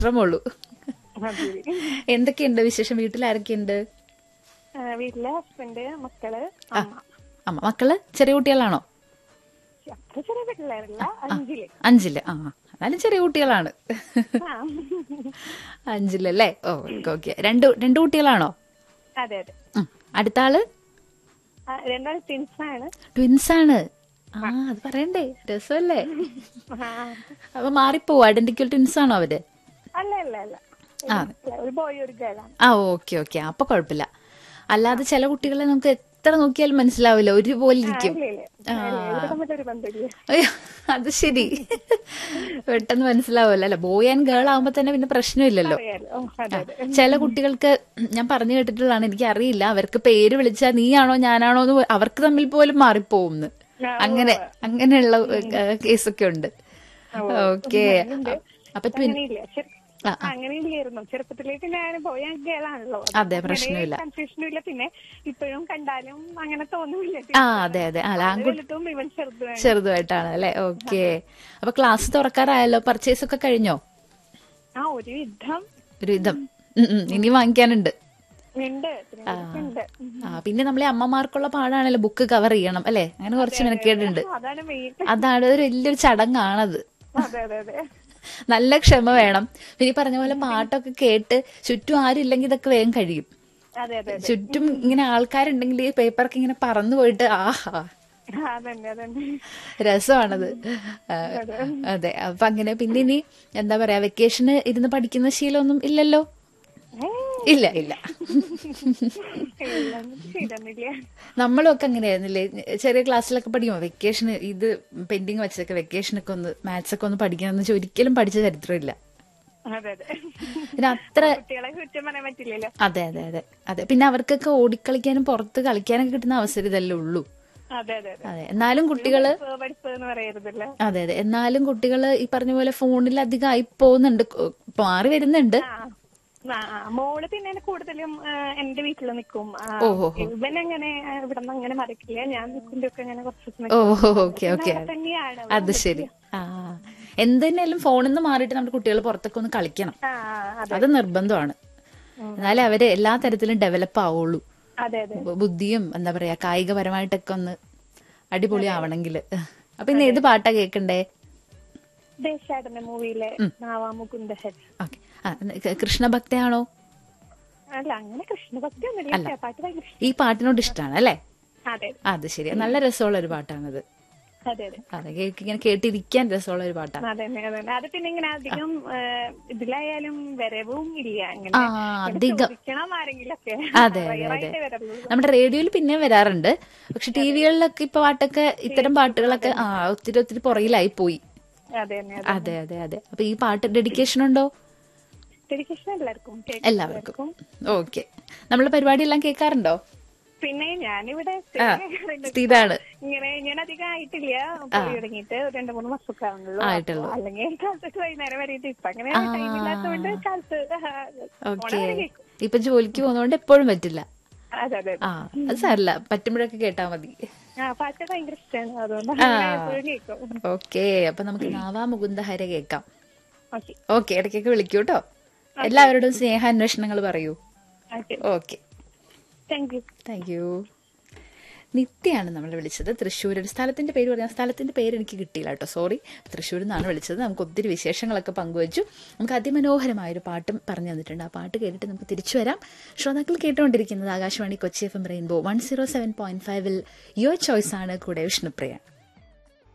വിശ്രമമുള്ളൂ അതെ. എന്തൊക്കെയുണ്ട് വിശേഷം വീട്ടിൽ ആരൊക്കെയുണ്ട് ആ, വീട്ടിലെ ഹസ്ബൻഡ് മക്കള് അമ്മ അമ്മ മക്കള് ചെറിയ കുട്ടികളാണോ അത്ര ചെറിയ പിള്ളേരല്ല അഞ്ചില് അഞ്ചില് ആ എന്നാലും ചെറിയ കുട്ടികളാണ് ആ. അഞ്ചിലല്ലേ ഓ ഓക്കെ ഓക്കെ രണ്ട് രണ്ട് കുട്ടികളാണോ അതെ അതെ ഉം. അടുത്ത ആള് ആ, രണ്ടാൾ ട്വിൻസ് ആണ് ട്വിൻസ് ആണ് ആ അത് പറയണ്ടേ രസമല്ലേ ആ. അപ്പൊ മാറിപ്പോവും ഐഡന്റിക്കൽ ട്വിൻസ് ആണോ അവര് അല്ല അല്ല അല്ല ആ. ഒരു ബോയ് ഒരു ഗേളാണ് ആ ഓക്കെ ഓക്കെ അപ്പൊ കുഴപ്പമില്ല അല്ലാതെ ചില കുട്ടികളെ നമുക്ക് എത്ര നോക്കിയാലും മനസ്സിലാവില്ല ഒരുപോലെ ഇരിക്കും ഇല്ല ഇല്ല ഇല്ല, ഇവര് തമ്മിലൊരു ബന്ധമില്ല അയ്യോ, അത് ശരി പെട്ടെന്ന് മനസ്സിലാവുമല്ലോ അല്ലെ ബോയ് ആൻഡ് ഗേൾ ആവുമ്പോ തന്നെ പിന്നെ പ്രശ്നമില്ലല്ലോ അറിയാലോ ഓ, അതെ അതെ ചില കുട്ടികൾക്ക് ഞാൻ പറഞ്ഞു കേട്ടിട്ടുള്ളതാണ് എനിക്ക് അറിയില്ല അവർക്ക് പേര് വിളിച്ചാൽ നീയാണോ ഞാനാണോ എന്ന് അവർക്ക് തമ്മിൽ പോലും മാറിപ്പോകുന്നു ആ, അങ്ങനെ അങ്ങനെയുള്ള കേസൊക്കെ ഉണ്ട് ഓക്കെ അപ്പൊ ട്വിൻ അങ്ങനെയില്ല ചെറു- ആ, അങ്ങനെയില്ലായിരുന്നു ചെറുപ്പത്തിലേക്ക് ഞാൻ പോയ ഗേളാണല്ലോ അതെ, പ്രശ്നമില്ല. കൺഫ്യൂഷനും ഇല്ല പിന്നെ ഇപ്പോഴും കണ്ടാലും അങ്ങനെ തോന്നുന്നില്ല ആ അതെ അതെ അല്ല ആൺകുട്ടി വലുതും ഇവൻ ചെറുതുമാണ് ചെറുതായിട്ടാണ് അല്ലെ ഓക്കെ അപ്പൊ ക്ലാസ് തുറക്കാറായല്ലോ പർച്ചേസ് ഒക്കെ കഴിഞ്ഞോ ആ ഒരു യുദ്ധം ഒരു വിധം ഉം, ഉം, ഇനി വാങ്ങിക്കാനുണ്ട് ഉണ്ട് ഇതിനെക്കുറിച്ച് ഉണ്ട് ആ പിന്നെ നമ്മളെ അമ്മമാർക്കുള്ള പാടാണല്ലോ ബുക്ക് കവർ ചെയ്യണം അല്ലെ അങ്ങനെ കുറച്ച് മെനക്കേടുണ്ട് അതാണ് മെയിൻ അതാണ് ഒരു വലിയൊരു ചടങ്ങാണത് അതെ അതെ അതെ നല്ല ക്ഷമ വേണം പിന്നെ ഈ പറഞ്ഞ പോലെ പാട്ടൊക്കെ കേട്ട് ചുറ്റും ആരും ഇല്ലെങ്കിൽ ഇതൊക്കെ വേഗം കഴിയും അതെ അതെ ചുറ്റും ഇങ്ങനെ ആൾക്കാരുണ്ടെങ്കിൽ ഈ പേപ്പറൊക്കെ ഇങ്ങനെ പറന്നു പോയിട്ട് ആഹാ അതന്നെ അതന്നെ രസമാണത് ആ, അതെ അപ്പൊ അങ്ങനെ പിന്നെ ഇനി എന്താ പറയാ വെക്കേഷന് ഇരുന്ന് പഠിക്കുന്ന ശീലമൊന്നും ഇല്ലല്ലോ ഇല്ല ഇല്ല ചെയ്തന്നില്ല നമ്മളും ഒക്കെ അങ്ങനെയായിരുന്നില്ലേ ചെറിയ ക്ലാസ്സിലൊക്കെ പഠിക്കുമ്പോ വെക്കേഷന് ഇത് പെൻഡിങ് വെച്ചൊക്കെ വെക്കേഷനൊക്കെ ഒന്ന് മാത്സ് ഒക്കെ ഒന്ന് പഠിക്കണം എന്ന് ഒരിക്കലും പഠിച്ച ചരിത്രമില്ല അതെ അതെ പിന്നെ അത്ര കുട്ടികളെ കുറ്റം പറയാൻ പറ്റില്ലല്ലോ അതെ അതെ അതെ അതെ പിന്നെ അവർക്കൊക്കെ ഓടിക്കളിക്കാനും പുറത്ത് കളിക്കാനൊക്കെ കിട്ടുന്ന അവസരം ഇതല്ലേ ഉള്ളൂ അതെ അതെ അതെ അതെ എന്നാലും കുട്ടികള് പഠിപ്പ് പഠിപ്പ് എന്ന് പറയരുതല്ലോ അതെ അതെ എന്നാലും കുട്ടികള് ഈ പറഞ്ഞ പോലെ ഫോണിൽ അധികം ആയി പോകുന്നുണ്ട് കൊ- മാറി വരുന്നുണ്ട് ആ ആ, ആ. മോള് പിന്നെ കൂടുതലും ആ, എന്റെ വീട്ടിൽ നിൽക്കും ഓഹോ. ഇവൻ അങ്ങനെ ഇവിടെ നിന്ന് അങ്ങനെ മറക്കില്ല ഞാൻ നിൽക്കുമ്പോ ഒക്കെ അങ്ങനെ കുറച്ച് ദിവസം ഓ നിൽക്കും. ഓക്കെ ഓക്കെ അവിടെ തന്നെയാണ് അത് ശരി ആ എന്തെന്നാലും ഫോണിൽ നിന്ന് മാറിയിട്ട് നമ്മുടെ കുട്ടികൾ പുറത്തൊക്കെ ഒന്ന് കളിക്കണം ആ ആ, അതെ അത് നിർബന്ധമാണ് എന്നാലേ അവര് എല്ലാ തരത്തിലും ഡെവലപ്പ് ആവുള്ളൂ അതെ അതെ ബു- ബുദ്ധിയും എന്താ പറയാ കായികപരമായിട്ടൊക്കെ ഒന്ന് അടിപൊളി ആവണമെങ്കിൽ അപ്പൊ ഇന്ന് ഏത് പാട്ടാ കേക്കണ്ടേ ദേശാടന മൂവിയിലെ നാവാമുകുന്ദ ഹരി ഓക്കെ കൃഷ്ണഭക്തയാണോ അല്ല അങ്ങനെ കൃഷ്ണഭക്തി ഒന്നുമില്ല പാട്ട് ഭയങ്കര ഇഷ്ടം. ഈ പാട്ടിനോട് ഇഷ്ടമാണ് അല്ലേ അതെ അത് ശരി നല്ല രസമുള്ള ഒരു പാട്ടാണത് അതെ അതെ അതെ കേക്ക് ഇങ്ങനെ കേട്ടിരിക്കാൻ രസമുള്ള ഒരു പാട്ടാണ് അതന്നെ അതന്നെ അത് പിന്നെ ഇങ്ങനെ അധികം ആ, ഇതിലായാലും വരവും ഇല്ല അങ്ങനെ ആ ഇങ്ങനെ അധികം ചോദിക്കണം ആരെങ്കിലൊക്കെ അതെ അതെ അതെ റയറായിട്ടേ വരത്തുള്ളൂ നമ്മുടെ റേഡിയോയിൽ പിന്നെ വരാറുണ്ട് പക്ഷെ ടി വികളിലൊക്കെ ഇപ്പൊ പാട്ടൊക്കെ ഇത്തരം പാട്ടുകളൊക്കെ ആ ഒത്തിരി ഒത്തിരി പുറകിലായി പോയി അതെ തന്നെ അതെ അതെ അതെ അപ്പൊ ഈ പാട്ട് ഡെഡിക്കേഷൻ ഉണ്ടോ ഡെഡിക്കേഷൻ എല്ലാവർക്കും കേൾക്കും എല്ലാവർക്കും ഓക്കെ നമ്മൾ പരിപാടി എല്ലാം കേൾക്കാറുണ്ടോ പിന്നെ ഞാനിവിടെ ആ സ്ഥിരം സ്ഥിരാണ് ഇങ്ങനെ ഞാൻ അധികം ആയിട്ടില്ല പോയി തുടങ്ങിയിട്ട് രണ്ട് മൂന്ന് മാസമൊക്കെ ആവുന്നുള്ളൂ ആയിട്ടുള്ളൂ. അപ്പൊ അല്ലെങ്കിൽ കാലത്തൊക്കെ വൈകുന്നേരം വരെ ഇപ്പൊ അങ്ങനെ ടൈം ഇല്ലാത്തതുകൊണ്ട് കാലത്ത് ഓക്കെ ഓണം വരെ കേൾക്കും ഇപ്പൊ ജോലിക്ക് പോകുന്നതുകൊണ്ട് എപ്പോഴും പറ്റില്ല അതെ അതെ ആ അത് സാരില്ല പറ്റുമ്പോഴൊക്കെ കേട്ടാ മതി ആ പാട്ട് ഭയങ്കര ഇഷ്ടമാണ് അതുകൊണ്ട് അങ്ങനെ എപ്പോഴും കേൾക്കും ഓക്കെ അപ്പൊ നമുക്ക് നാവാ മുകുന്ദ ഹര കേൾക്കാം ഓക്കെ ഓക്കെ ഇടയ്ക്കൊക്കെ വിളിക്കൂ കേട്ടോ എല്ലാവരോടും സ്നേഹാന്വേഷണങ്ങൾ പറയൂ okay okay thank you thank you നിത്യയാണ് നമ്മൾ വിളിച്ചത് തൃശ്ശൂർ ഒരു സ്ഥലത്തിന്റെ പേര് പറയാം സ്ഥലത്തിന്റെ പേര് എനിക്ക് കിട്ടിയില്ല കേട്ടോ സോറി തൃശ്ശൂരിൽ നിന്നാണ് വിളിച്ചത് നമുക്ക് ഒത്തിരി വിശേഷങ്ങളൊക്കെ പങ്കുവച്ചു നമുക്ക് അതിമനോഹരമായ ഒരു പാട്ടും പറഞ്ഞു തന്നിട്ടുണ്ട് ആ പാട്ട് കേട്ടിട്ട് നമുക്ക് തിരിച്ചു വരാം ശ്രോതാക്കൾ കേട്ടുകൊണ്ടിരിക്കുന്നത് Akashvani Kochi F M rainbow one zero seven point ഫൈവിൽ യുവർ ചോയ്സ് ആണ് കൂടെ വിഷ്ണുപ്രിയ